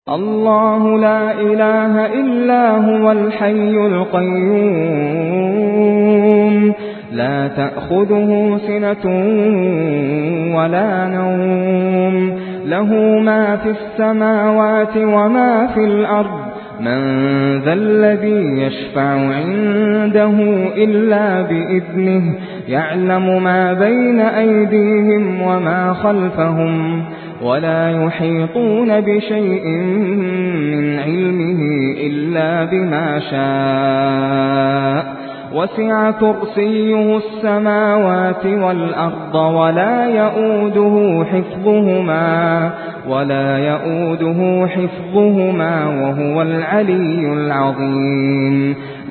الله لا إله إلا هو الحي القيوم لا تأخذه سنة ولا نوم له ما في السماوات وما في الأرض من ذا الذي يشفع عنده إلا بإذنه يعلم ما بين أيديهم وما خلفهم ولا يحيطون بشيء من علمه إلا بما شاء وسع كرسيه السماوات والأرض ولا يؤوده حفظهما ولا يؤوده حفظهما وهو العلي العظيم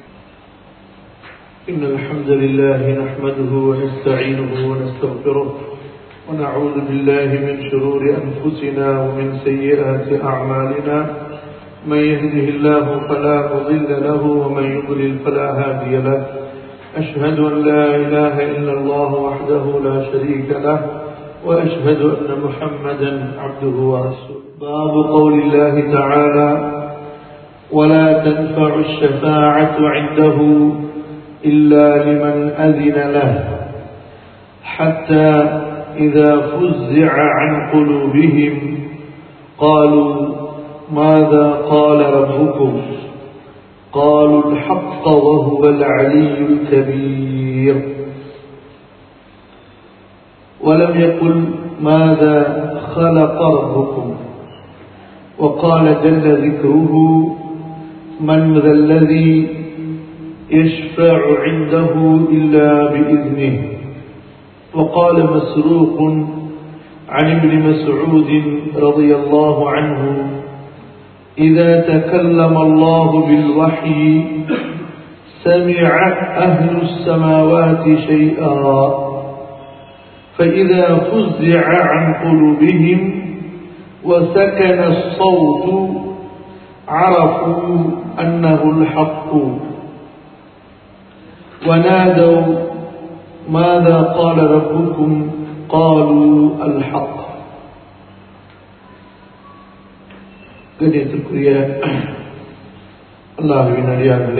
إن الحمد لله نحمده ونستعينه ونستغفره ونعوذ بالله من شرور أنفسنا ومن سيئات أعمالنا من يهده الله فلا مضل له ومن يضلل فلا هادي له أشهد أن لا إله إلا الله وحده لا شريك له وأشهد أن محمدا عبده ورسوله باب قول الله تعالى ولا تنفع الشفاعة عنده إلا لمن أذن له حتى إذا فزع عن قلوبهم قالوا ماذا قال ربكم قالوا الحق وهو العلي الكبير ولم يقل ماذا خلق ربكم وقال جل ذكره من ذا الذي يشفع عنده إلا بإذنه وقال مسروق عن ابن مسعود رضي الله عنه إذا تكلم الله بالوحي سمع أهل السماوات شيئا فإذا فزع عن قلوبهم وسكن الصوت عرفوا أنه الحق ونادوا ماذا قال ربكم قالوا الحق கண்ணியத்திற்குரிய அல்லாஹுவின் அடியார்களே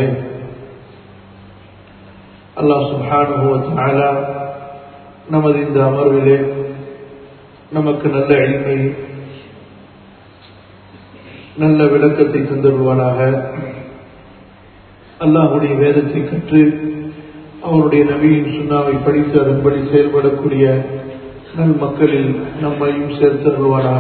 அல்லாஹ் சுபானுவத்தாலா நமது இந்த அமர்விலே நமக்கு நல்ல எளிமை நல்ல விளக்கத்தை தந்துள்வானாக அல்லாஹுடைய வேதத்தை கற்று அவருடைய நபியின் சுண்ணாவை படித்து அதன்படி செயல்படக்கூடிய நல் மக்களில் நம்மையும் சேர்த்தருள்வானாக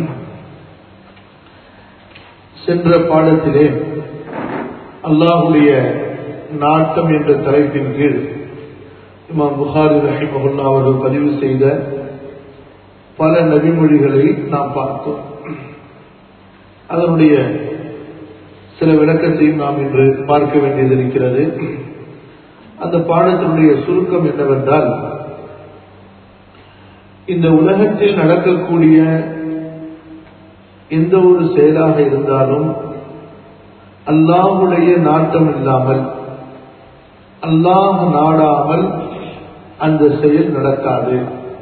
சென்ற பாடத்திலே அல்லாஹுடைய நாட்டம் என்ற தலைப்பின் கீழ் இமாம் புகாரி ரஹிமகுல்லா அவர்கள் பதிவு செய்த பல நபிமொழிகளை நாம் பார்த்தோம் அதனுடைய சில விளக்கத்தையும் நாம் இன்று பார்க்க வேண்டியது இருக்கிறது அந்த பாடத்தினுடைய சுருக்கம் என்னவென்றால் இந்த உலகத்தில் நடக்கக்கூடிய எந்த ஒரு செயலாக இருந்தாலும் அல்லாஹுடைய நாட்டம் இல்லாமல் அல்லாஹ் நாடாமல் அந்த செயல் நடக்காது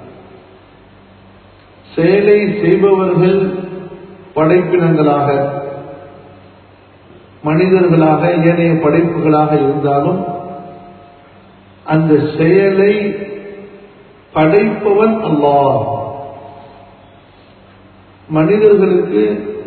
செயலை செய்பவர்கள் படைப்பினங்களாக மனிதர்களாக ஏனைய படைப்புகளாக இருந்தாலும் அந்த செயலை படைப்பவன் அல்லாஹ் மனிதர்களுக்கு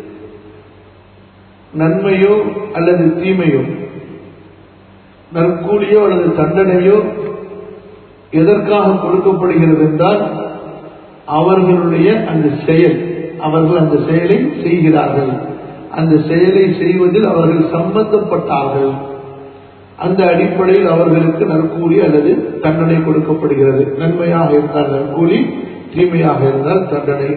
நன்மையோ அல்லது தீமையோ நற்கூலியோ அல்லது தண்டனையோ எதற்காக கொடுக்கப்படுகிறது என்றால் அவர்களுடைய அந்த செயல் அவர்கள் அந்த செயலை செய்கிறார்கள் அந்த செயலை செய்வதில் அவர்கள் சம்பந்தப்பட்டார்கள் அந்த அடிப்படையில் அவர்களுக்கு நற்கூலி அல்லது தண்டனை கொடுக்கப்படுகிறது நன்மையாக இருந்தால் நற்கூலி தீமையாக இருந்தால் தண்டனை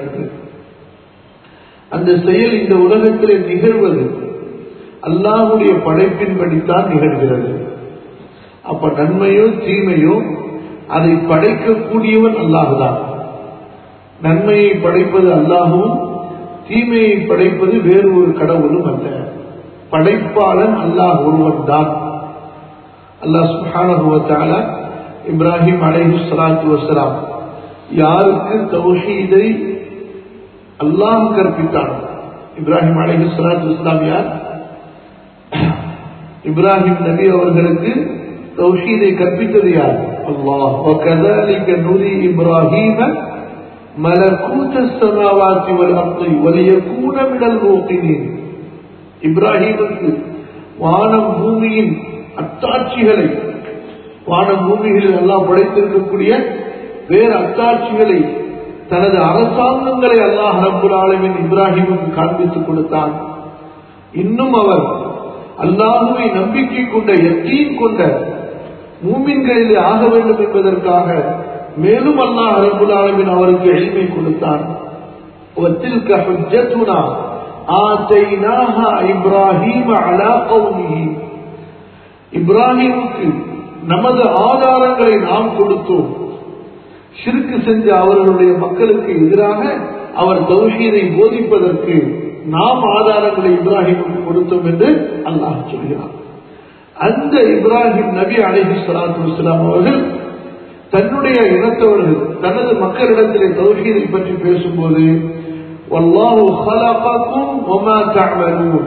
அந்த செயல் இந்த உலகத்தில் நிகழ்வது அல்லாஹுடைய படைப்பின்படித்தான் நிகழ்கிறது அப்ப நன்மையோ தீமையோ அதை படைக்கக்கூடியவன் அல்லாஹுதான் நன்மையை படைப்பது அல்லாஹும் தீமையை படைப்பது வேறு ஒரு கடவுளும் அல்ல படைப்பாளன் அல்லாஹ் ஒருவன் தான் அல்லாஹ் சுஹானுவத்தால இப்ராஹிம் அலைஹு சலாத்து வசலாம் யாருக்கு தௌஹீதை அல்லாஹ் கற்பித்தான் இப்ராஹிம் அலஹி சலாத்து இஸ்லாம் யார் இப்ராஹிம் நபி அவர்களுக்கு தௌஹீதை கற்பித்தது யார் அல்லாஹ் وكذلك نري إبراهيم ملكوت السماوات والأرض وليكون من الموقنين இப்ராஹிமுக்கு வானம் பூமியின் அத்தாட்சிகளை வானம் பூமிகளில் எல்லாம் படைத்திருக்கக்கூடிய வேறு அத்தாட்சிகளை தனது அரசாங்கங்களை அல்லாஹ் ரபுல் ஆலமின் இப்ராஹிமுக்கு காண்பித்துக் கொடுத்தான் இன்னும் அவர் அல்லாஹுவை நம்பிக்கை கொண்ட எத்தீன் கொண்ட மூமின்களிலே ஆக வேண்டும் என்பதற்காக மேலும் அல்லாஹ் ரபுல் ஆலமின் அவருக்கு எளிமை கொடுத்தான் وَتِلْكَ حُجَّتُنَا آتَيْنَاهَا إِبْرَاهِيمَ عَلَى قَوْمِهِ இப்ராஹிமுக்கு நமது ஆதாரங்களை நாம் கொடுத்தோம் ஷிருக்கு செஞ்ச அவர்களுடைய மக்களுக்கு எதிராக அவர் தௌஹீதை போதிப்பதற்கு நாம் ஆதாரங்களை இப்ராஹிமுக்கு கொடுத்தோம் என்று அல்லாஹ் சொல்கிறார் அந்த இப்ராஹிம் நபி அலைஹி ஸலாத்து வஸலாம் அவர்கள் தன்னுடைய இனத்தவர்கள் தனது மக்களிடத்திலே தௌஹீதை பற்றி பேசும்போது வல்லாஹு ஹலகக்கும் வமா தஅமலூன்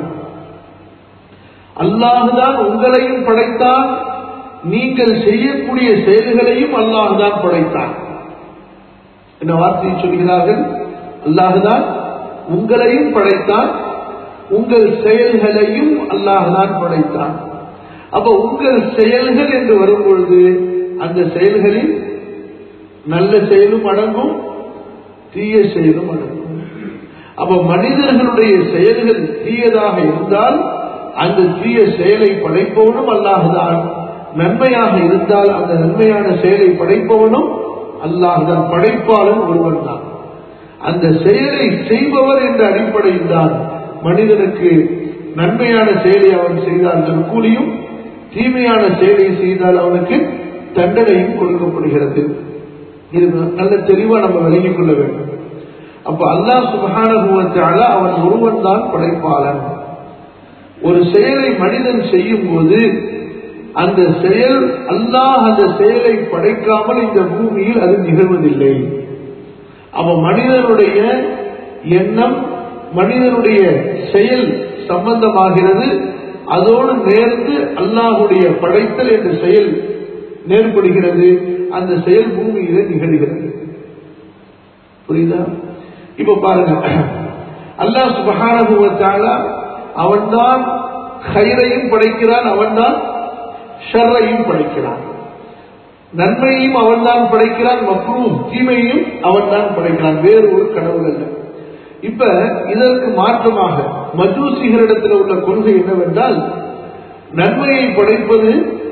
அல்லாஹுதான் உங்களையும் படைத்தான் நீங்கள் செய்யக்கூடிய செயல்களையும் அல்லாஹுதான் படைத்தான் என்ன வார்த்தையை சொல்கிறார்கள் அல்லாஹுதான் உங்களையும் படைத்தான் உங்கள் செயல்களையும் அல்லாஹுதான் படைத்தான் அப்ப உங்கள் செயல்கள் என்று வரும்பொழுது அந்த செயல்களில் நல்ல செயலும் அடங்கும் தீய செயலும் அடங்கும் அப்ப மனிதர்களுடைய செயல்கள் தீயதாக இருந்தால் அந்த தீய செயலை படைப்பவனும் அல்லாஹுதான் நன்மையாக இருந்தால் அந்த நன்மையான செயலை படைப்பவனும் அல்லாஹுதான் படைப்பாளன் ஒருவன் தான் அந்த செயலை செய்பவர் என்ற அடிப்படையில் தான் மனிதனுக்கு நன்மையான செயலை அவன் செய்தால் கூலியும் தீமையான செயலை செய்தால் அவனுக்கு தண்டனையும் கொடுக்கப்படுகிறது இது நல்ல தெளிவா நம்ம விளங்கிக் கொள்ள வேண்டும் அப்ப அல்லாஹ் சுபகானுபவத்தால அவன் ஒருவன் தான் படைப்பாளன் ஒரு செயலை மனிதன் செய்யும் போது அந்த செயல் அல்லாஹ் அந்த செயலை படைக்காமல் இந்த பூமியில் அது நிகழ்வதில்லை அப்ப மனிதனுடைய எண்ணம் மனிதனுடைய செயல் சம்பந்தமாகிறது அதோடு நேர்ந்து அல்லாஹுடைய படைத்தல் என்ற செயல் நேர்படுகிறது அந்த செயல் பூமியிலே நிகழ்கிறது புரியுதா இப்ப பாருங்க அல்லாஹ் சுபகானுபவத்தால அவன்தான் கயிறையும் படைக்கிறான் அவன்தான் ஷர்ரையும் படைக்கிறான் நன்மையையும் அவன்தான் படைக்கிறான் மற்றும் தீமையையும் அவன்தான் படைக்கிறான் வேறு ஒரு கடவுள் அல்ல இப்ப இதற்கு மாற்றமாக மஜூசிகளிடத்தில் உள்ள கொள்கை என்னவென்றால் நன்மையை படைப்பது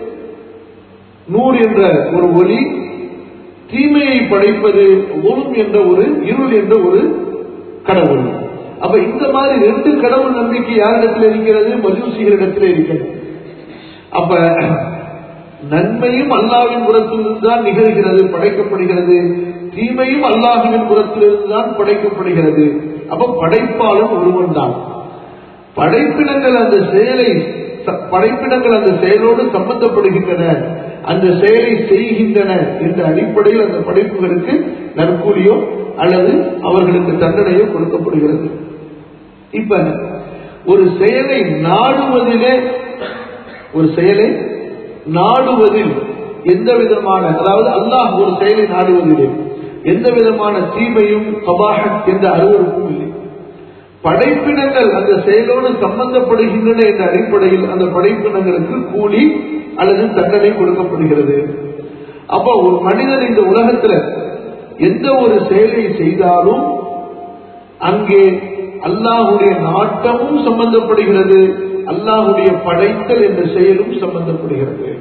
நூறு என்ற ஒரு ஒளி தீமையை படைப்பது ஒரும் என்ற ஒரு இருள் என்ற ஒரு கடவுள் அப்ப இந்த மாதிரி ரெண்டு கடவுள் நம்பிக்கை யாரிடத்தில் இருக்கிறது மஜூசிகளிடத்தில் இருக்கிறது அப்ப நன்மையும் அல்லாவின் புறத்திலிருந்து தான் நிகழ்கிறது படைக்கப்படுகிறது தீமையும் அல்லாஹுவின் புறத்திலிருந்து தான் படைக்கப்படுகிறது அப்ப படைப்பாளன் ஒருவன் தான் படைப்பினங்கள் அந்த செயலை படைப்பினங்கள் அந்த செயலோடு சம்பந்தப்படுகின்றன அந்த செயலை செய்கின்றன என்ற அடிப்படையில் அந்த படைப்புகளுக்கு நற்கூலியோ அல்லது அவர்களுக்கு தண்டனையோ கொடுக்கப்படுகிறது இப்ப ஒரு செயலை நாடுவதிலே ஒரு செயலை நாடுவதில் எந்த விதமான அதாவது அல்லாஹ் ஒரு செயலை நாடுவதிலே எந்த விதமான தீமையும் கபாகத் என்ற அருவருப்பும் இல்லை படைப்பினங்கள் அந்த செயலோடு சம்பந்தப்படுகின்றன என்ற அடிப்படையில் அந்த படைப்பினங்களுக்கு கூலி அல்லது தண்டனை கொடுக்கப்படுகிறது அப்ப ஒரு மனிதன் இந்த உலகத்துல எந்த ஒரு செயலை செய்தாலும் அங்கே அல்லாஹுடைய நாட்டமும் சம்பந்தப்படுகிறது அல்லாஹுடைய படைத்தல் என்ற செயலும் சம்பந்தப்படுகிறது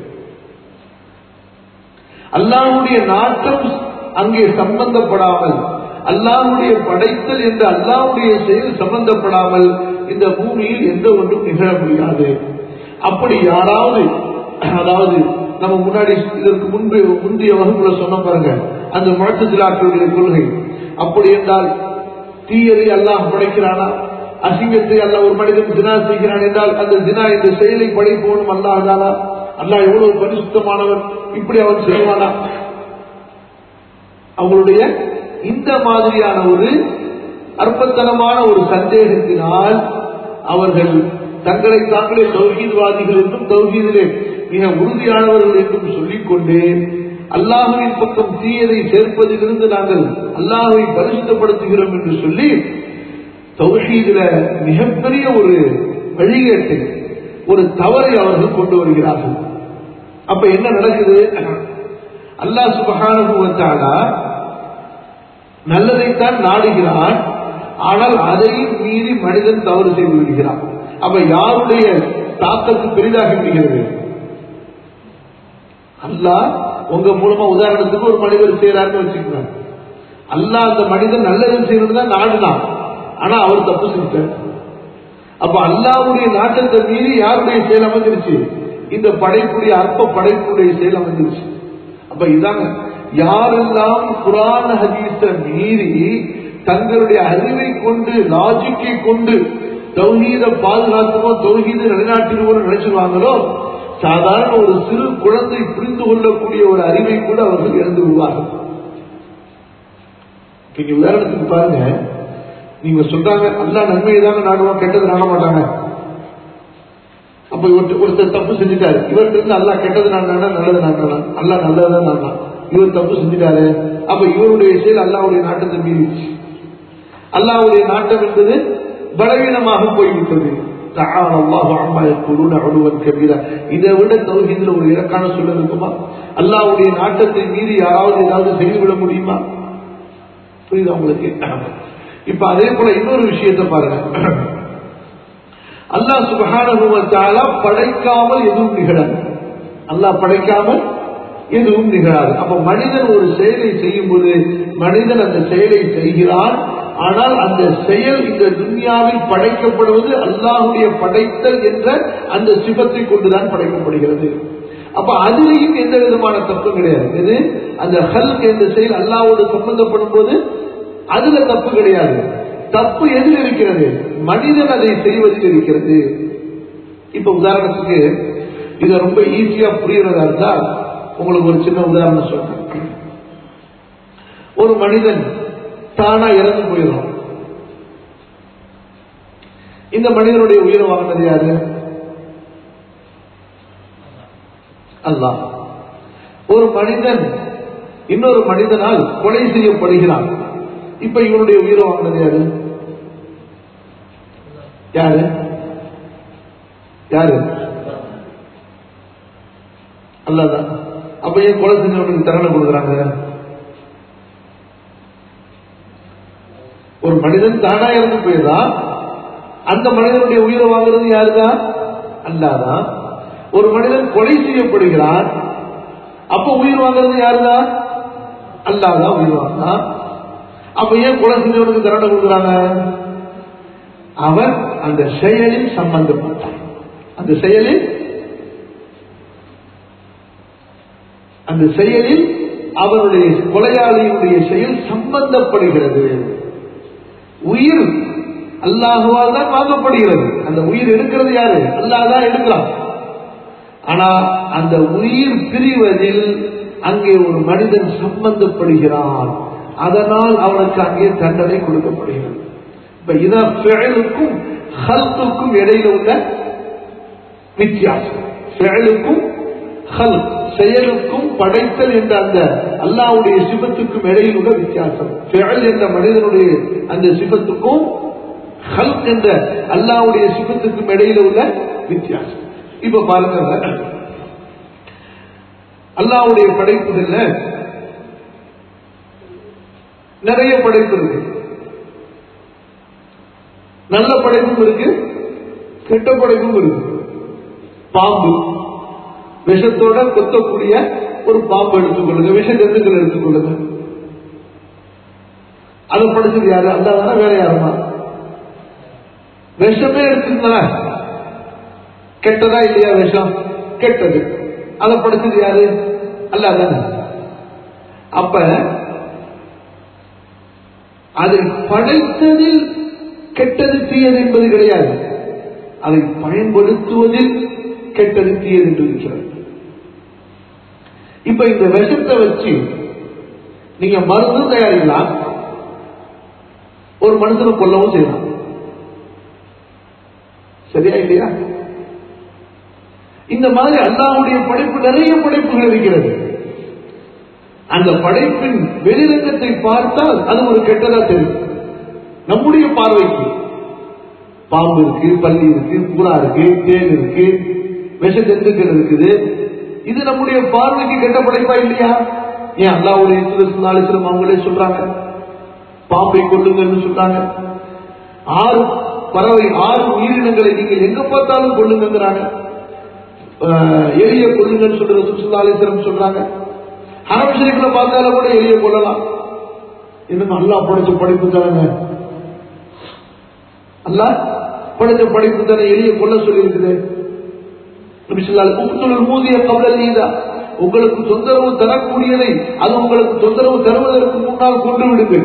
அல்லாஹுடைய நாட்டம் அங்கே சம்பந்தப்படாமல் அல்லாஹுடைய படைத்தல் என்ற அல்லாஹுடைய செயல் சம்பந்தப்படாமல் இந்த பூமியில் எந்த ஒன்றும் நிகழ முடியாது அப்படி யாராவது அதாவது நம்ம முன்னாடி இதற்கு முன்பு முந்தைய வகுப்புல சொன்ன பாருங்க அந்த முழக்கத்திலாக்களுடைய கொள்கை அப்படி என்றால் தீயதை அல்லாஹ் படைக்கிறானா அசிங்கத்தை அல்ல ஒரு மனிதன் தினா செய்கிறான் என்றால் அந்த தினா இந்த செயலை படைப்பவனும் அல்லாஹ் தானா அல்லாஹ் எவ்வளவு பரிசுத்தமானவன் இப்படி அவன் செய்வானா அவங்களுடைய இந்த மாதிரியான ஒரு அற்பத்தனமான ஒரு சந்தேகத்தினால் அவர்கள் தங்களை தாங்களே தௌஹீத்வாதிகள் என்றும் தௌஹீதிலே மிக உறுதியானவர்கள் என்றும் சொல்லிக்கொண்டு அல்லாஹுவின் பக்கம் தீயதை சேர்ப்பதிலிருந்து நாங்கள் அல்லாஹுவை பரிசுத்தப்படுத்துகிறோம் என்று சொல்லி தௌஹீதுல மிகப்பெரிய ஒரு வழிகேட்டை ஒரு தவறை அவர்கள் கொண்டு வருகிறார்கள் அப்ப என்ன நடக்குது அல்லாஹ் சுபகானுபவத்தாலா நல்லதைத்தான் நாடுகிறான் ஆனால் அதையும் மீறி மனிதன் தவறு செய்து விடுகிறான் அப்ப யாருடைய தாக்கத்து பெரிதாக விடுகிறது அல்லாஹ் உங்க மூலமா உதாரணத்துக்கு ஒரு மனிதர் செய்யறாருன்னு வச்சுக்கோங்க அல்லாஹ் அந்த மனிதன் நல்லது செய்யறது தான் நாடுதான் ஆனா அவர் தப்பு செஞ்சார் அப்ப அல்லாவுடைய நாட்டத்தை மீறி யாருடைய செயல் அமைஞ்சிருச்சு இந்த படைப்புடைய அற்ப படைப்புடைய செயல் அமைஞ்சிருச்சு அப்ப இதாங்க யாரெல்லாம் குரான ஹதீஸ மீறி தங்களுடைய அறிவை கொண்டு லாஜிக்கை கொண்டு தௌஹீத பாதுகாத்துவோம் தௌஹீத நிலைநாட்டிடுவோம் நினைச்சுவாங்களோ சாதாரண ஒரு சிறு குழந்தை புரிந்து கொள்ளக்கூடிய ஒரு அறிவை கூட அவர்கள் இழந்து விடுவார்கள் நீங்க உதாரணத்துக்கு பாருங்க நீங்க சொல்றாங்க அல்லா நன்மையை தானே நாடுவான் கெட்டது நாட மாட்டாங்க அப்ப இவர் ஒருத்தர் தப்பு செஞ்சுட்டாரு இவர்கிட்ட இருந்து அல்லா கெட்டது நாடானா நல்லது நாடலாம் அல்லா நல்லதுதான் நாடலாம் இவர் தப்பு செஞ்சுட்டாரு அப்ப இவருடைய செயல் அல்லாவுடைய நாட்டத்தை மீறிச்சு அல்லாவுடைய நாட்டம் என்பது பலவீனமாக போய்விட்டது இதை விட தௌஹீதுல ஒரு இலக்கான சொல்ல இருக்குமா அல்லாவுடைய நாட்டத்தை மீறி யாராவது ஏதாவது செய்துவிட முடியுமா புரியுதா உங்களுக்கு இப்ப அதே போல இன்னொரு விஷயத்தை பாருங்க அல்லாஹ் சுபகான படைக்காமல் எதுவும் நிகழாது அல்லாஹ் படைக்காமல் எதுவும் நிகழாது அப்ப மனிதன் ஒரு செயலை செய்யும் போது மனிதன் அந்த செயலை செய்கிறான் ஆனால் அந்த செயல் இந்த துன்யாவில் படைக்கப்படுவது அல்லாஹுடைய படைத்தல் என்ற அந்த சிபத்தை கொண்டுதான் படைக்கப்படுகிறது அப்ப அதுலேயும் எந்த விதமான தப்பும் கிடையாது இது அந்த ஹல்க் என்ற செயல் அல்லாவோடு சம்பந்தப்படும் போது அதுல தப்பு கிடையாது தப்பு எதில் இருக்கிறது மனிதன் அதை செய்வதில் இருக்கிறது இப்ப உதாரணத்துக்கு இதை ரொம்ப ஈஸியா புரியறதா இருந்தா உங்களுக்கு ஒரு சின்ன உதாரணம் சொல்றேன் ஒரு மனிதன் தானா இறந்து போயிடும் இந்த மனிதனுடைய உயிரை வாங்கினது யாரு அல்லா ஒரு மனிதன் இன்னொரு மனிதனால் கொலை செய்யப்படுகிறான் இப்ப இவனுடைய உயிரை வாங்கினது யாரு யாரு யாரு அல்லாதான் அப்ப ஏன் கொலை செஞ்சவனுக்கு தண்டனை கொடுக்குறாங்க ஒரு மனிதன் தானா இறந்து போயதான் அந்த மனிதனுடைய உயிரை வாங்குறது யாருதான் அல்லாதான் ஒரு மனிதன் கொலை செய்யப்படுகிறான் அப்ப உயிர் வாங்குறது யாருதான் அல்லாதான் உயிர் வாங்கினான் அப்ப ஏன் கொலை செஞ்சவனுக்கு தண்டனை கொடுக்குறாங்க அவன் அந்த செயலில் சம்பந்தப்பட்டான் அந்த செயலில் அந்த செயலில் அவனுடைய கொலையாளியினுடைய செயல் சம்பந்தப்படுகிறது உயிர் அல்லாஹுவால் தான் வாங்கப்படுகிறது அந்த உயிர் எடுக்கிறது யாரு அல்லாஹ் தான் எடுக்கிறான் ஆனா அந்த உயிர் பிரிவதில் அங்கே ஒரு மனிதன் சம்பந்தப்படுகிறான் அதனால் அவனுக்கு அங்கே தண்டனை கொடுக்கப்படுகிறது இப்ப இதான் செயலுக்கும் ஹல்த்துக்கும் இடையில உள்ள வித்தியாசம் செயலுக்கும் ஹல் செயலுக்கும் படைத்தல் என்ற அந்த அல்லாவுடைய சிபத்துக்கும் இடையில் உள்ள வித்தியாசம் செயல் என்ற மனிதனுடைய அந்த சிபத்துக்கும் ஹல்க் என்ற அல்லாவுடைய சிபத்துக்கும் இடையில உள்ள வித்தியாசம் இப்ப பாருங்க அல்லாவுடைய படைப்புகள்ல நிறைய படைப்பு இருக்கு நல்ல படைப்பும் இருக்கு கெட்ட படைப்பும் இருக்கு பாம்பு விஷத்தோட கொத்தக்கூடிய ஒரு பாம்பு எடுத்துக்கொள்ளுங்க விஷ ஜந்துக்கள் எடுத்துக்கொள்ளுங்க அதை படிச்சது யாரு அல்லாதான வேற யாருமா விஷமே எடுத்துருந்தா கெட்டதா இல்லையா விஷம் கெட்டது அதை படிச்சது யாரு அல்லாதான அப்ப அதை படைத்ததில் கெட்டது தீயது என்பது கிடையாது அதை பயன்படுத்துவதில் கெட்டது தீயது என்று இருக்கிறது இப்ப இந்த விஷத்தை வச்சு நீங்க மருந்து தயாரிக்கலாம் ஒரு மனுஷனை கொல்லவும் செய்யலாம் சரியா இல்லையா இந்த மாதிரி அல்லாஹ்வுடைய படைப்பு நிறைய படைப்புகள் இருக்கிறது அந்த படைப்பின் வெளிரங்கத்தை பார்த்தால் அது ஒரு கெட்டதா தெரியும் நம்முடைய பார்வைக்கு பாம்பு இருக்கு பல்லி இருக்கு புறா இருக்கு தேன் இருக்கு விஷ ஜந்துக்கள் இருக்குது இது நம்முடைய பார்வைக்கு கெட்ட படைப்பா இல்லையா ஏன் அல்லாவுடைய நாளிசிரம் அவங்களே சொல்றாங்க பாம்பை கொள்ளுங்கன்னு சொல்றாங்க ஆறு பறவை ஆறு உயிரினங்களை நீங்க எங்க பார்த்தாலும் கொள்ளுங்கிறாங்க ஆஹ், எலிய கொள்ளுங்கன்னு சொல்ற சுற்றுலாலேஸ்வரம் சொல்றாங்க ஹரம் ஷரீஃப்ல பார்த்தாலும் கூட எலிய கொள்ளலாம் இன்னும் அல்லாஹ் படைச்ச படைப்பு தானே அல்லாஹ் படைச்ச படைப்பு தானே எலிய கொல்ல சொல்லி இருக்குது மூதிய கபலல் நீதா உங்களுக்கு தொந்தரவு தரக்கூடியதை அது உங்களுக்கு தொந்தரவு தருவதற்கு முன்னால் கொண்டு விடுங்கள்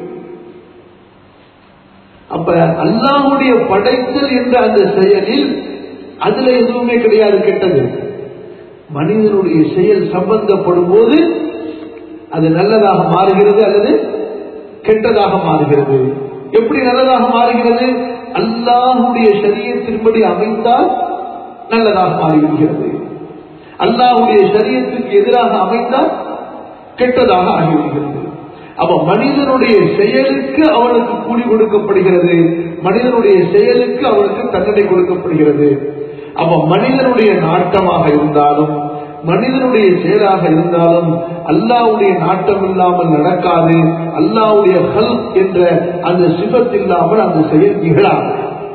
அப்ப அல்லாஹ்வுடைய படைத்தல் என்ற அந்த செயலில் அதுல எதுவுமே கிடையாது கெட்டது மனிதனுடைய செயல் சம்பந்தப்படும் போது அது நல்லதாக மாறுகிறது அல்லது கெட்டதாக மாறுகிறது எப்படி நல்லதாக மாறுகிறது அல்லாஹுடைய சரியத்தின்படி அமைந்தால் நல்லதாக மாறிவிடுகிறது அல்லாஹுடைய சரியத்துக்கு எதிராக அமைந்தால் கெட்டதாக ஆகிவிடுகிறது அப்ப மனிதனுடைய செயலுக்கு அவனுக்கு கூலி கொடுக்கப்படுகிறது மனிதனுடைய செயலுக்கு அவனுக்கு தண்டனை கொடுக்கப்படுகிறது அப்ப மனிதனுடைய நாட்டமாக இருந்தாலும் மனிதனுடைய செயலாக இருந்தாலும் அல்லாவுடைய நாட்டம் இல்லாமல் நடக்காது அல்லாவுடைய ஹல் என்ற அந்த சிபத் இல்லாமல் அந்த செயல் நிகழாது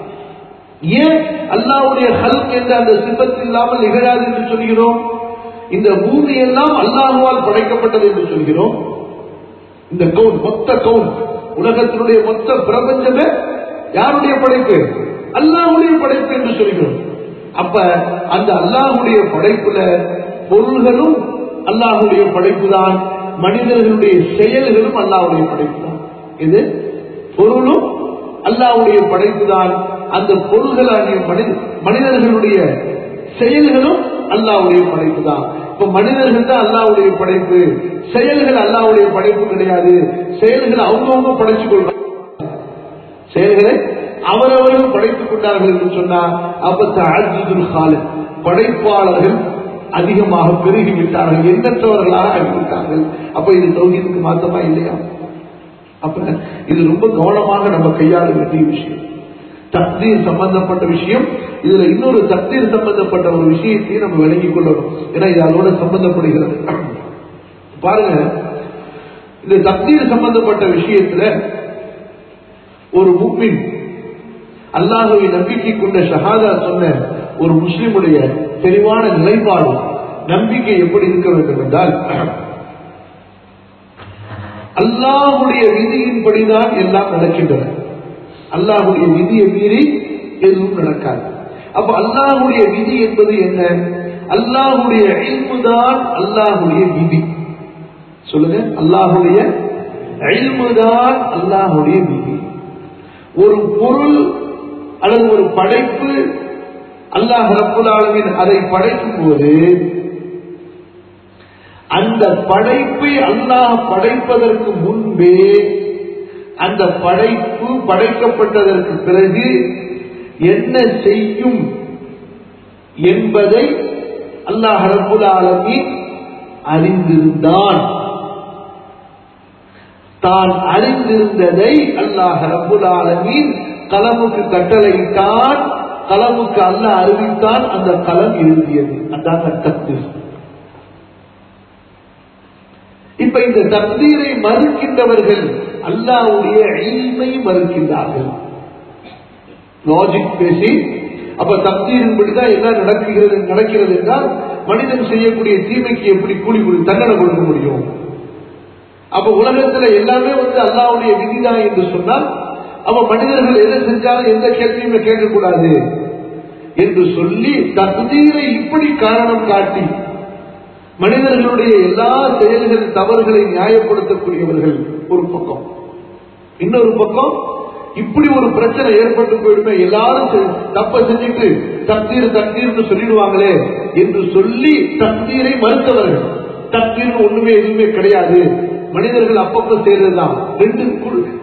ஏன் அல்லாவுடைய ஹல் என்ற அந்த சிபத் இல்லாமல் நிகழாது என்று சொல்கிறோம் இந்த பூமி எல்லாம் அல்லாஹுவால் படைக்கப்பட்டது என்று சொல்கிறோம் இந்த கவுன் மொத்த கவுன் உலகத்தினுடைய மொத்த பிரபஞ்சமே யாருடைய படைப்பு அல்லாஹுடைய படைப்பு என்று சொல்கிறோம் அப்ப அந்த அல்லாஹுடைய படைப்புல பொருள்களும் அல்லாஹுடைய படைப்பு தான் மனிதர்களுடைய செயல்களும் அல்லாஹுடைய படைப்பு தான் இது பொருளும் அல்லாஹுடைய படைப்பு தான் அந்த பொருள்களாகிய மனித மனிதர்களுடைய செயல்களும் அல்லாஹ்வுடைய படைப்பு தான் இப்ப மனிதர்கள் தான் அல்லாஹ்வுடைய படைப்பு செயல்கள் அல்லாஹ்வுடைய படைப்பு கிடையாது செயல்கள் அவங்கவுங்க படைச்சு கொள்றாங்க செயல்களை அவரவர்கள் படைத்துக் கொண்டார்கள் என்று சொன்னார் அப்ப தஅஜ்ஜுதுல் காலிக் படைப்பாளர்கள் அதிகமாக பெருகிவிட்டார்கள் எண்ணற்றவர்களாக ஆகிவிட்டார்கள் அப்ப இது தௌஹீதுக்கு மாத்தமா இல்லையா அப்ப இது ரொம்ப கவனமாக நம்ம கையாள வேண்டிய விஷயம் தக்தீர் சம்பந்தப்பட்ட விஷயம் இதுல இன்னொரு தக்தீர் சம்பந்தப்பட்ட ஒரு விஷயத்தையும் நம்ம விளங்கிக் கொள்ளணும் ஏன்னா இது அதோட சம்பந்தப்படுகிறது பாருங்க இந்த தக்தீர் சம்பந்தப்பட்ட விஷயத்துல ஒரு முக்மின் அல்லாஹுவை நம்பிக்கை கொண்ட ஷஹாதா சொன்ன ஒரு முஸ்லிமுடைய தெளிவான நிலைப்பாடு நம்பிக்கை எப்படி இருக்க வேண்டும் என்றால் அல்லாஹுடைய விதியின்படிதான் எல்லாம் நடக்கின்றன அல்லாஹுடைய விதியை மீறி எதுவும் நடக்காது அப்ப அல்லாஹுடைய விதி என்பது என்ன அல்லாஹுடைய தான் அல்லாஹுடைய விதி சொல்லுங்க அல்லாஹுடைய தான் அல்லாஹுடைய விதி ஒரு பொருள் அல்லது ஒரு படைப்பு அல்லாஹ் ரப்புல் ஆலமீன் அதை படைக்கும் போது அந்த படைப்பை அல்லாஹ் படைப்பதற்கு முன்பே அந்த படைப்பு படைக்கப்பட்டதற்கு பிறகு என்ன செய்யும் என்பதை அல்லாஹ் ரப்புல் ஆலமீன் அறிந்திருந்தான் தான் அறிந்திருந்ததை அல்லாஹ் ரப்புல் ஆலமீன் கலமுக்கு கட்டளையிட்டான் கலமுக்கு அல்லாஹ் அறிவித்தான் அந்த கலம் எழுதியது அதான் தக்தீர் இப்ப இந்த தக்தீரை மறுக்கின்றவர்கள் அல்லாவுடைய இல்மை மறுக்கின்றார்கள் லாஜிக் பேசி அப்ப தப்தீரின்படிதான் என்ன நடக்கிறது நடக்கிறது என்றால் மனிதன் செய்யக்கூடிய தீமைக்கு எப்படி கூலி கொடு தண்டனை கொடுக்க முடியும் அப்ப உலகத்துல எல்லாமே வந்து அல்லாவுடைய விதிதான் என்று சொன்னால் அப்ப மனிதர்கள் எதை செஞ்சாலும் எந்த கேள்வியுமே கேட்கக்கூடாது என்று சொல்லி தகுதீரை இப்படி காரணம் காட்டி மனிதர்களுடைய எல்லா செயல்கள் தவறுகளை நியாயப்படுத்தக்கூடியவர்கள் ஒரு பக்கம் இன்னொரு பக்கம் இப்படி ஒரு பிரச்சனை ஏற்பட்டு போயிடுமே எல்லாரும் செ- தப்ப செஞ்சுட்டு தக்தீர் தக்தீர்னு சொல்லிடுவாங்களே என்று சொல்லி தக்தீரை மறுத்தவர்கள் தக்தீர் ஒண்ணுமே எதுவுமே கிடையாது மனிதர்கள் அப்பப்ப செய்யறதுதான் ரெண்டு கு-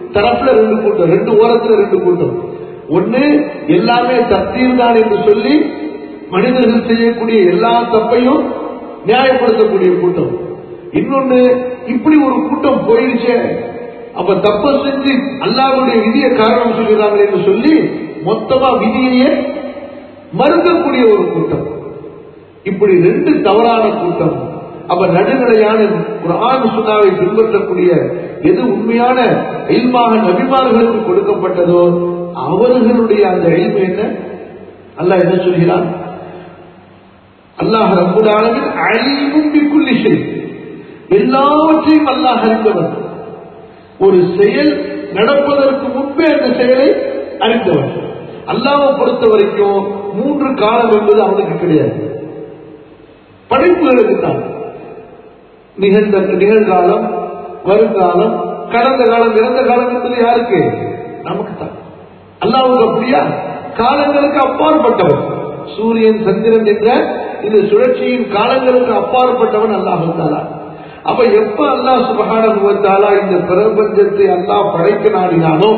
தரப்புல ரெண்டு கூட்டம் ரெண்டு ஓரத்துல ரெண்டு கூட்டம் ஒண்ணு எல்லாமே தத்தீர் தான் என்று சொல்லி மனிதர்கள் செய்யக்கூடிய எல்லா தப்பையும் நியாயப்படுத்தக்கூடிய கூட்டம் இன்னொன்னு இப்படி ஒரு கூட்டம் போயிருச்சே அப்ப தப்ப செஞ்சு அல்லாஹ்வுடைய விதியை காரணம் சொல்கிறார்கள் என்று சொல்லி மொத்தமா விதியையே மறுக்கக்கூடிய ஒரு கூட்டம் இப்படி ரெண்டு தவறான கூட்டம் அப்ப நடுநிலையான குரான் சுனாவை பின்பற்றக்கூடிய எது உண்மையான இல்மாக நபிமார்களுக்கு கொடுக்கப்பட்டதோ அவர்களுடைய அந்த இல்மு என்ன அல்லாஹ் என்ன சொல்கிறான் அல்லாஹ் ரப்புல் ஆலமீன் அலீமும் பிக்குல்லி ஷை எல்லாவற்றையும் அல்லாஹ் அறிந்தவன் ஒரு செயல் நடப்பதற்கு முன்பே அந்த செயலை அறிந்தவன் அல்லாஹ்வை பொறுத்த வரைக்கும் மூன்று காலம் என்பது அவனுக்கு கிடையாது படைப்புகளுக்கு தான் நிகழ்ந்த நிகழ்காலம் வருங்காலம் கடந்த காலம் இறந்த காலம் என்பது யாருக்கு நமக்கு தான் அல்லாவுக்கு அப்படியா காலங்களுக்கு அப்பாற்பட்டவன் சூரியன் சந்திரன் என்ற இந்த சுழற்சியின் காலங்களுக்கு அப்பாற்பட்டவன் அல்லாஹு தாலா அப்ப எப்ப அல்லாஹ் சுபகான இந்த பிரபஞ்சத்தை அல்லாஹ் படைக்க நாடினானோ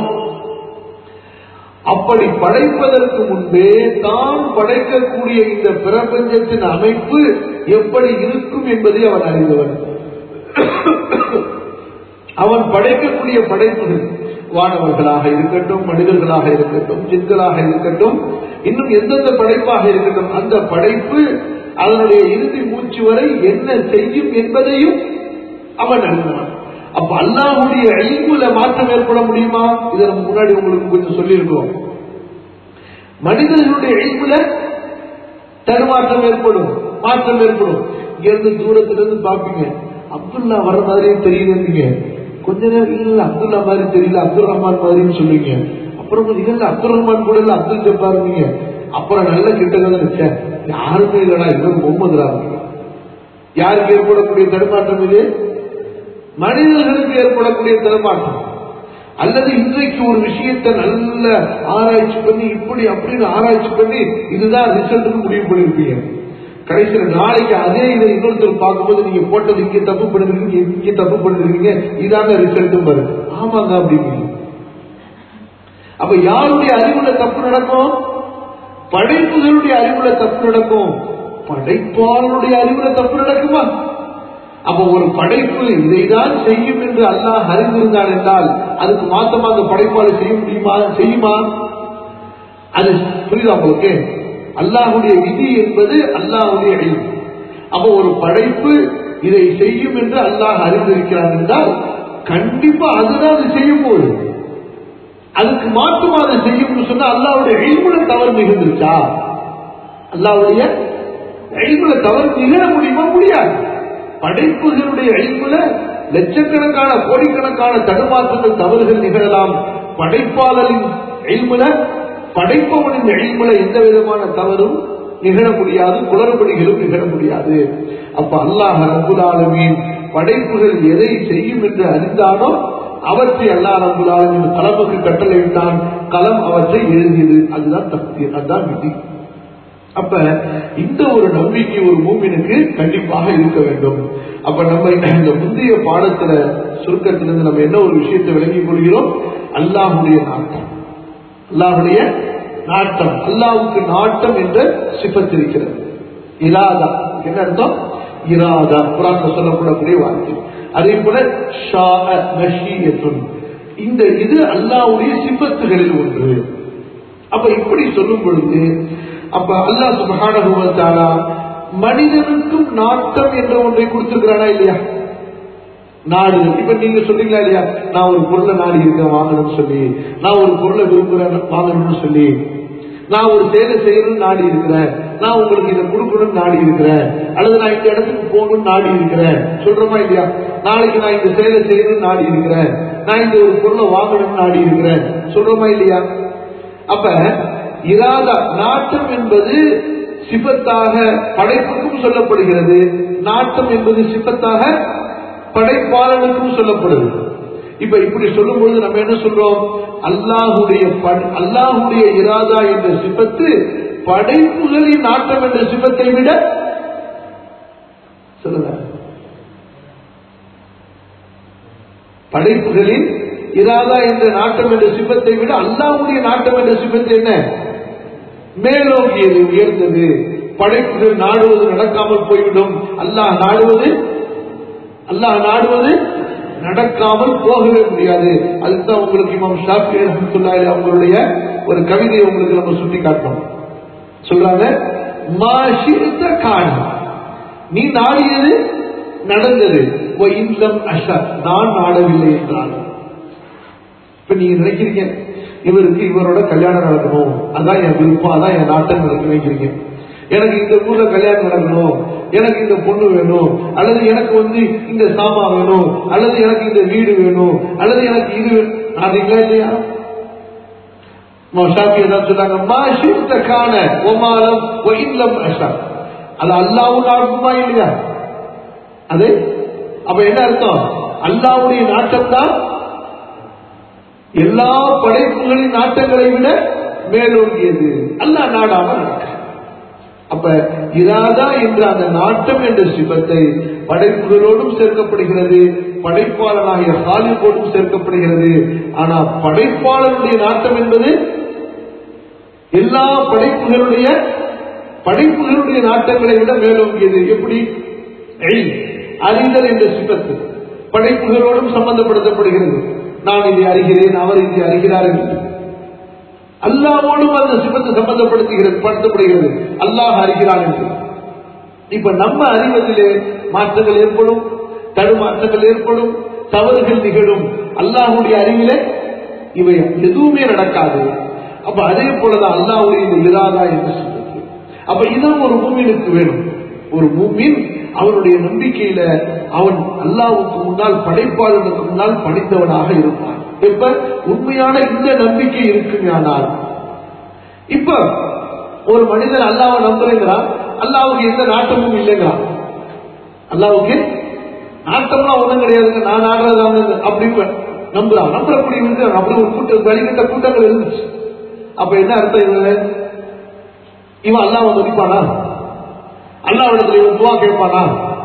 அப்படி படைப்பதற்கு முன்பே தான் படைக்கக்கூடிய இந்த பிரபஞ்சத்தின் அமைப்பு எப்படி இருக்கும் என்பதை அவன் அறிந்தவன் அவன் படைக்கக்கூடிய படைப்புகள் வானவர்களாக இருக்கட்டும் மனிதர்களாக இருக்கட்டும் ஜின்களாக இருக்கட்டும் இன்னும் எந்தெந்த படைப்பாக இருக்கட்டும் அந்த படைப்பு அதனுடைய இறுதி மூச்சு வரை என்ன செய்யும் என்பதையும் அவன் அறிந்தவன் அப்ப அல்லாஹுடைய அழிவுல மாற்றம் ஏற்பட முடியுமா இதை நம்ம முன்னாடி உங்களுக்கு கொஞ்சம் சொல்லியிருக்கிறோம் மனிதர்களுடைய அழிவுல தடுமாற்றம் ஏற்படும் மாற்றம் ஏற்படும் இங்க இருந்து தூரத்துல இருந்து பாப்பீங்க அப்துல்லா வர மாதிரியே தெரியுதுங்க கொஞ்ச நேரம் இல்ல அப்துல்லா மாதிரி தெரியல அப்துல் ரஹ்மான் மாதிரின்னு சொல்லுவீங்க அப்புறம் கொஞ்சம் இல்ல அப்துல் ரஹ்மான் கூட இல்ல அப்துல் ஜப்பாருங்க அப்புறம் நல்ல கிட்ட கதை நினைச்சேன் யாருமே இல்லடா இவங்க முகமது ராவுங்க யாருக்கு ஏற்படக்கூடிய தடுமாற்றம் இது மனிதர்களுக்கு ஏற்படக்கூடிய தடுமாற்றம் அல்லது இன்றைக்கு ஒரு விஷயத்தை நல்ல ஆராய்ச்சி பண்ணி இப்படி அப்படின்னு ஆராய்ச்சி பண்ணி இதுதான் ரிசல்ட்னு முடிவு பண்ணிருப்பீங்க கடைசியில நாளைக்கு அதே இதை இன்னொருத்தர் பார்க்கும்போது நீங்க போட்டது இங்க தப்பு பண்ணிருக்கீங்க இங்க தப்பு பண்ணிருக்கீங்க இதாங்க ரிசல்ட்டும் வருது ஆமாங்க அப்படிங்க அப்ப யாருடைய அறிவுல தப்பு நடக்கும் படைப்புகளுடைய அறிவுல தப்பு நடக்கும் படைப்பாளருடைய அறிவுல தப்பு நடக்குமா அப்ப ஒரு படைப்பு இதைதான் செய்யும் என்று அல்லாஹ் அறிந்திருந்தான் என்றால் அதுக்கு மாத்தமா அந்த படைப்பாளர் செய்ய முடியுமா செய்யுமா அது புரியுதா உங்களுக்கு அல்லாஹுடைய விதி என்பது அல்லாஹுடைய அழிவு அப்ப ஒரு படைப்பு இதை செய்யும் என்று அல்லாஹ் அறிந்திருக்கிறான் என்றால் கண்டிப்பா அதுதான் அது செய்யும் போது அதுக்கு மாற்றமா அதை செய்யும்னு சொன்னா அல்லாவுடைய எழிமுல தவறு மிகுந்துருச்சா அல்லாவுடைய எழிமுல தவறு நிகழ முடியுமா முடியாது படைப்புகளுடைய எழிமுல லட்சக்கணக்கான கோடிக்கணக்கான தடுமாற்றங்கள் தவறுகள் நிகழலாம் படைப்பாளரின் எழிமுல படைப்பவனின் எழிமுல எந்த விதமான தவறும் நிகழ முடியாது குளறுபடிகளும் நிகழ முடியாது அப்ப அல்லாஹ் ரபுல் ஆலமீன் படைப்புகள் எதை செய்யும் என்று அறிந்தானோ அவற்றை அல்லா ரபுல் ஆலமீன் கலமுக்கு கட்டளையிட்டான் களம் அவற்றை எழுதியது அதுதான் தப்தி அதுதான் விதி அப்ப இந்த ஒரு நம்பிக்கை ஒரு மூமினுக்கு கண்டிப்பாக இருக்க வேண்டும் அப்ப நம்ம இந்த முந்தைய பாடத்துல சுருக்கத்திலிருந்து நம்ம என்ன ஒரு விஷயத்தை விளங்கிக் கொள்கிறோம் அல்லாஹுடைய நாட்டம் அல்லாஹுடைய நாட்டம் அல்லாவுக்கு நாட்டம் என்ற சிப்பத்திருக்கிறது இராதா என்ன அர்த்தம் இராதா குரான் சொல்லப்படக்கூடிய வார்த்தை அதே போல இந்த இது அல்லாவுடைய சிப்பத்துகளில் ஒன்று அப்ப இப்படி சொல்லும் பொழுது அப்ப அல்லாஹ் சுபகான மனிதனுக்கும் நாட்டம் என்ற ஒன்றை கொடுத்திருக்கிறானா இல்லையா நாடு இப்ப நீங்க சொல்றீங்களா இல்லையா நான் ஒரு பொருளை நாடி இருக்கேன் வாங்கணும்னு சொல்லி நான் ஒரு பொருளை விரும்புறேன் வாங்கணும்னு சொல்லி நான் ஒரு செயலை செய்யணும்னு நாடி இருக்கிறேன் நான் உங்களுக்கு இதை கொடுக்கணும்னு நாடி இருக்கிறேன் அல்லது நான் இந்த இடத்துக்கு போகணும்னு நாடி இருக்கிறேன் சொல்றோமா இல்லையா நாளைக்கு நான் இந்த செயலை செய்யணும்னு நாடி இருக்கிறேன் நான் இந்த ஒரு பொருளை வாங்கணும்னு நாடி இருக்கிறேன் சொல்றோமா இல்லையா அப்ப இராதா நாட்டம் என்பது சிபத்தாக படைப்புக்கும் சொல்லப்படுகிறது நாட்டம் என்பது சிபத்தாக படைப்பாளனுக்கும் சொல்லப்படுது இப்ப இப்படி சொல்லும் பொழுது நம்ம என்ன சொல்றோம் அல்லாஹுடைய அல்லாஹுடைய இராதா என்ற சிபத்து படைப்புகளின் நாட்டம் என்ற சிபத்தை விட சொல்லுங்க படைப்புகளின் இராதா என்ற நாட்டம் என்ற சிப்பத்தை விட அல்லாவுடைய நாட்டம் என்ற சிப்பத்தை என்ன மேலோங்கியது உயர்ந்தது படைப்புகள் நாடுவது நடக்காமல் போய்விடும் அல்லாஹ் நாடுவது அல்லாஹ் நாடுவது நடக்காமல் போகவே முடியாது அதுதான் உங்களுக்கு இமாம் ஷாஃபி ரஹ்மத்துல்லாஹி அவங்களுடைய ஒரு கவிதையை உங்களுக்கு நம்ம சுட்டி காட்டணும் சொல்றாங்க மாஷித்த காணி நீ நாடியது நடந்தது ஓ இன்லம் அஷா நான் நாடவில்லை என்றான் இப்ப நீங்க நினைக்கிறீங்க இவருக்கு இவரோட கல்யாணம் நடக்கணும் அதான் என் விருப்பம் அதான் என் நாட்டம் நடக்க நினைக்கிறீங்க எனக்கு இந்த ஊர்ல கல்யாணம் நடக்கணும் எனக்கு இந்த பொண்ணு வேணும் அல்லது எனக்கு வந்து இந்த சாமா வேணும் அல்லது எனக்கு இந்த வீடு வேணும் அல்லது எனக்கு இது வேணும் நாடுங்களா இல்லையா ஷாஃபி என்ன சொன்னாங்க மா ஷிர்த கான ஒமாலம் ஒயின்லம் அஷா அது அல்லாவும் நாடுமா இல்லையா அது அப்ப என்ன அர்த்தம் அல்லாவுடைய நாட்டம் தான் எல்லா படைப்புகளின் நாட்டங்களை விட மேலோங்கியது அல்லாஹ் நாடாம நடக்க அப்ப இராதா என்ற அந்த நாட்டம் என்ற சிவத்தை படைப்புகளோடும் சேர்க்கப்படுகிறது படைப்பாளனாகிய ஹாலிவோடும் சேர்க்கப்படுகிறது ஆனா படைப்பாளனுடைய நாட்டம் என்பது எல்லா படைப்புகளுடைய படைப்புகளுடைய நாட்டங்களை விட மேலோங்கியது எப்படி எய், அறிதல் என்ற சிவத்து படைப்புகளோடும் சம்பந்தப்படுத்தப்படுகிறது நான் இதை அறிகிறேன் அவர் இதை அறிகிறார் என்று அல்லாவோடும் அந்த சிவத்தை சம்பந்தப்படுத்துகிறது படுத்தப்படுகிறது அல்லாஹ் அறிகிறான் என்று இப்ப நம்ம அறிவதிலே மாற்றங்கள் ஏற்படும் தடுமாற்றங்கள் ஏற்படும் தவறுகள் நிகழும் அல்லாஹுடைய அறிவிலே இவை எதுவுமே நடக்காது அப்ப அதே போலதான் அல்லாஹுடைய இந்த இராதா என்று சொல்றது அப்ப இதுவும் ஒரு மூமினுக்கு வேணும் ஒரு மூமின் அவனுடைய நம்பிக்கையில அவன் அல்லாவுக்கு முன்னால் படைப்பாளனுக்கு முன்னால் படைத்தவனாக இருப்பான் இப்ப உண்மையான இந்த நம்பிக்கை இருக்குமானால் இப்ப ஒரு மனிதன் அல்லாவை நம்புறேங்கிறான் அல்லாவுக்கு எந்த நாட்டமும் இல்லைங்கிறான் அல்லாவுக்கு நாட்டம்லாம் ஒண்ணும் கிடையாதுங்க நான் ஆடுறதாங்க அப்படின்னு நம்புறான் நம்புறக்கூடிய இருக்கிறான் அப்படி ஒரு கூட்டம் வழிகட்ட கூட்டங்கள் இருந்துச்சு அப்ப என்ன அர்த்தம் இவன் இவன் அல்லாவை மதிப்பானா அல்லாவிடத்துல இவன் துவா கேட்பானா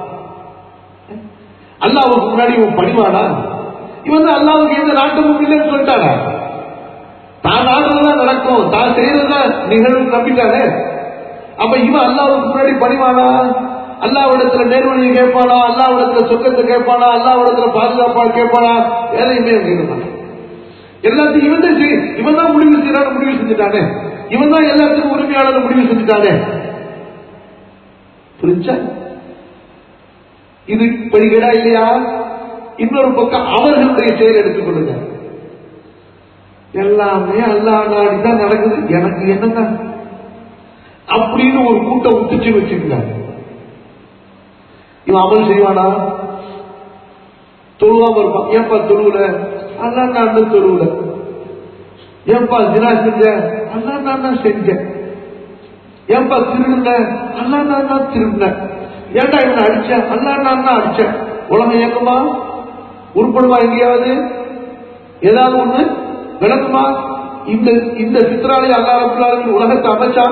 அல்லாவுக்கு முன்னாடி இவன் பணிவானா இவன் தான் அல்லாவுக்கு எந்த நாட்டமும் இல்லைன்னு சொல்லிட்டானா தான் ஆடுறதுதான் நடக்கும் தான் செய்யறதுதான் நிகழும் நம்பிட்டானே அப்ப இவன் அல்லாவுக்கு முன்னாடி பணிவானா அல்லாவிடத்துல நேர்வழியை கேட்பானா அல்லாவிடத்துல சொர்க்கத்தை கேட்பானா அல்லாவிடத்துல பாதுகாப்பா கேட்பானா எதையுமே கேட்க மாட்டான் எல்லாத்தையும் இவன் தான் செய்- இவன் தான் முடிவு செய்யறான்னு முடிவு செஞ்சுட்டானே இவன் தான் எல்லாத்துக்கும் உரிமையாளர் முடிவு செஞ்சுட்டானே புரிஞ்சா இது படிக்கடா இல்லையா இன்னொரு பக்கம் அவர்களுடைய செயல் எடுத்துக்கொள்ளுங்க எல்லாமே அல்லா நாடி தான் நடக்குது எனக்கு என்னங்க அப்படின்னு ஒரு கூட்டம் உத்துச்சு வச்சுக்கங்க இவன் அமல் செய்வானா தொழுவாம இருப்பான் ஏன்பா தொழுவுல அல்லா நான் தொழுவுல ஏன்பா தினா செஞ்ச அல்லா நான் தான் செஞ்சேன் ஏன்பா திருடுன அல்லா நான் தான் திருடினேன் ஏன்டா இவனை அடிச்சேன் அல்லா நான் தான் அடிச்சேன் உலகம் இயக்குமா உருப்படுமா எங்கேயாவது ஏதாவது ஒண்ணு விளக்குமா இந்த இந்த சித்திராலய அல்லா ரபுல்லாவின் உலகத்தை அமைச்சா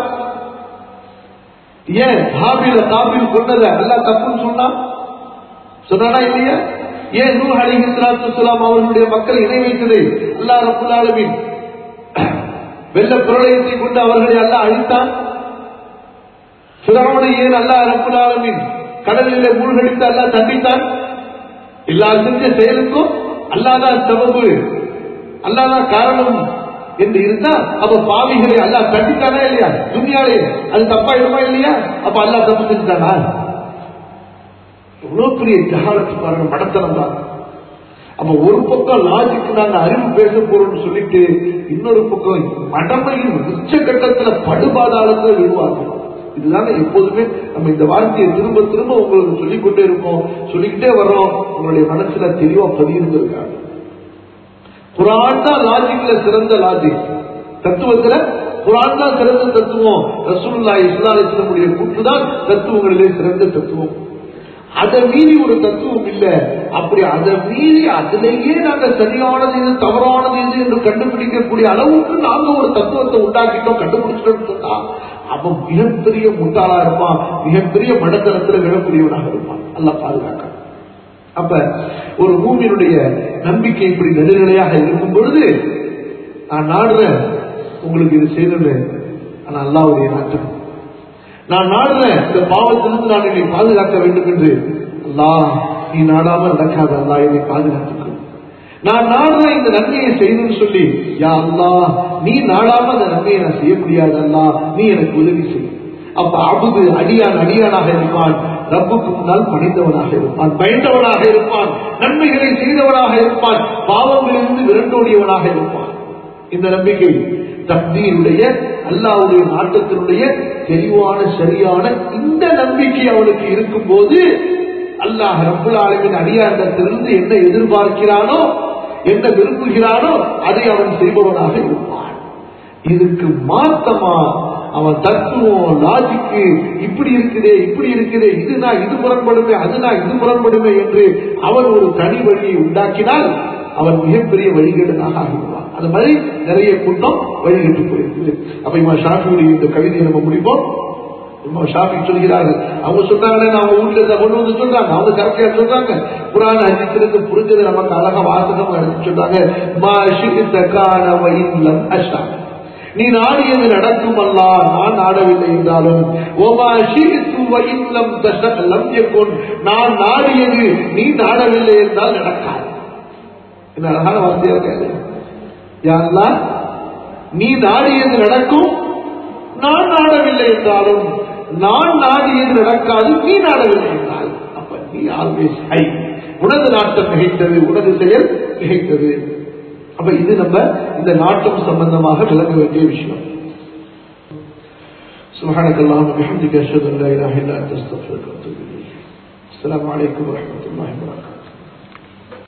ஏன் ஹாபில காபில் கொண்டத அல்லா தப்புன்னு சொன்னா சொன்னானா இல்லையா ஏன் நூ அலிஹி ஸலாத்து வஸலாம் அவர்களுடைய மக்கள் இணை வைத்ததை அல்லாஹ் ரப்பல் ஆலமீன் வெள்ள பிரளயத்தை கொண்டு அவர்களை அல்லாஹ் அழித்தான் பிறவனை ஏன் அல்லாஹ் ரப்பல் ஆலமீன் கடலிலே மூழ்கடித்து அல்லாஹ் தண்டித்தான் எல்லா செஞ்ச செயலுக்கும் அல்லாதான் சபபு அல்லாதான் காரணம் என்று இருந்தா அப்ப பாவிகளை அல்லாஹ் தண்டித்தானா இல்லையா துனியாலே அது தப்பாயிடுமா இல்லையா அப்ப அல்லாஹ் தப்பு செஞ்சுட்டானா எவ்வளவு பெரிய ஜகாலத்து பாருங்க மடத்தனம் தான் அப்ப ஒரு பக்கம் லாஜிக் நாங்க அறிவு பேச போறோம்னு சொல்லிட்டு இன்னொரு பக்கம் மடமையின் உச்சகட்டத்துல படுபாதாளத்துல விடுவாங்க இதுதாங்க எப்போதுமே நம்ம இந்த வார்த்தையை திரும்ப திரும்ப உங்களுக்கு சொல்லிக்கொண்டே இருக்கோம் சொல்லிக்கிட்டே வர்றோம் உங்களுடைய மனசுல தெளிவா பதியிருந்திருக்காங்க குரான் தான் லாஜிக்ல சிறந்த லாஜிக் தத்துவத்துல குரான் தான் சிறந்த தத்துவம் ரசூல்லா இஸ்லாமிய கூற்று தான் தத்துவங்களிலே சிறந்த தத்துவம் அதை மீறி ஒரு தத்துவம் இல்ல அப்படி அதை மீறி அதிலேயே நாங்க சரியானது இது தவறானது இது என்று கண்டுபிடிக்கக்கூடிய அளவுக்கு நாங்க ஒரு தத்துவத்தை உண்டாக்கிட்டோம் கண்டுபிடிச்சிட்டோம் சொன்னா அவன் மிகப்பெரிய முட்டாளா இருப்பான் மிகப்பெரிய மடத்தனத்துல விழக்கூடியவனாக இருப்பான் நல்லா பாதுகாக்க அப்ப ஒரு பூமியினுடைய நம்பிக்கை இப்படி நடுநிலையாக இருக்கும் பொழுது நான் நாடுறேன் உங்களுக்கு இது செய்யணும் ஆனா அல்லாவுடைய நாட்டம் நான் நாடுறேன் இந்த பாவத்திலிருந்து நான் என்னை பாதுகாக்க வேண்டும் என்று அல்லாஹ் நீ நாடாமல் நடக்காத அல்லா என்னை பாதுகாத்துக்கொள் நான் நாடுறேன் இந்த நன்மையை செய்யணும்னு சொல்லி யா அல்லாஹ் நீ நாடாம அந்த நன்மையை நான் செய்ய முடியாது அல்லா நீ எனக்கு உதவி செய் அப்ப அபுது அடியான் அடியானாக இருப்பான் ரப்புக்கு முன்னால் பணிந்தவனாக இருப்பான் பயந்தவனாக இருப்பான் நன்மைகளை செய்தவனாக இருப்பான் பாவங்களிலிருந்து விரண்டோடியவனாக இருப்பான் இந்த நம்பிக்கை தப்தீருடைய அல்லாவுடைய நாட்டத்தினுடைய தெளிவான சரியான இந்த நம்பிக்கை அவனுக்கு இருக்கும் போது அல்லாஹ் ரப்புல் ஆலமின் அடியாண்டத்திலிருந்து என்ன எதிர்பார்க்கிறானோ என்ன விரும்புகிறானோ அதை அவன் செய்பவனாக இருப்பான் இதுக்கு மாத்தமா அவன் தத்துவம் லாஜிக்கு இப்படி இருக்குதே இப்படி இருக்குதே இது நான் இது முரண்படுமே அது நான் இது முரண்படுமே என்று அவன் ஒரு தனி வழியை உண்டாக்கினால் அவன் மிகப்பெரிய வழிகேடனாக ஆகிவிடுவான் அது மாதிரி நிறைய கூட்டம் வழிகட்டு போயிருக்குது அப்ப இவன் ஷாஃபியுடைய இந்த கவிதையை நம்ம முடிப்போம் இமாம் ஷாஃபி சொல்கிறார்கள் அவங்க சொன்னாங்க நான் அவங்க வீட்டுல இதை கொண்டு வந்து சொல்றாங்க அவங்க கரெக்டா சொல்றாங்க புராண ஹஜித்திலிருந்து புரிஞ்சது நமக்கு அழகா வாசகம் எடுத்து சொல்றாங்க மா ஷித்தகான வயின்லம் அஷா நீ நாடியது நடக்கும் அல்லா நான் நாடவில்லை என்றாலும் ஓமா ஷீத்து வயின்லம் தஷலம் எக்கொன் நான் நாடியது நீ நாடவில்லை என்றால் நடக்காது என்ன அழகான வார்த்தையா இருக்காது யாரெல்லாம் நீ நாடியது நடக்கும் நான் நாடவில்லை என்றாலும் நான் நாடியது நடக்காது நீ நாடவில்லை என்றால் அப்ப நீ ஆல்வேஸ் ஹை உனது நாட்டம் மிகைத்தது உனது செயல் மிகைத்தது அப்ப இது நம்ம இந்த நாட்டம் சம்பந்தமாக விளங்க வேண்டிய விஷயம் سبحانك اللهم وبحمدك اشهد ان لا اله الا انت استغفرك واتوب اليك السلام عليكم ورحمه الله وبركاته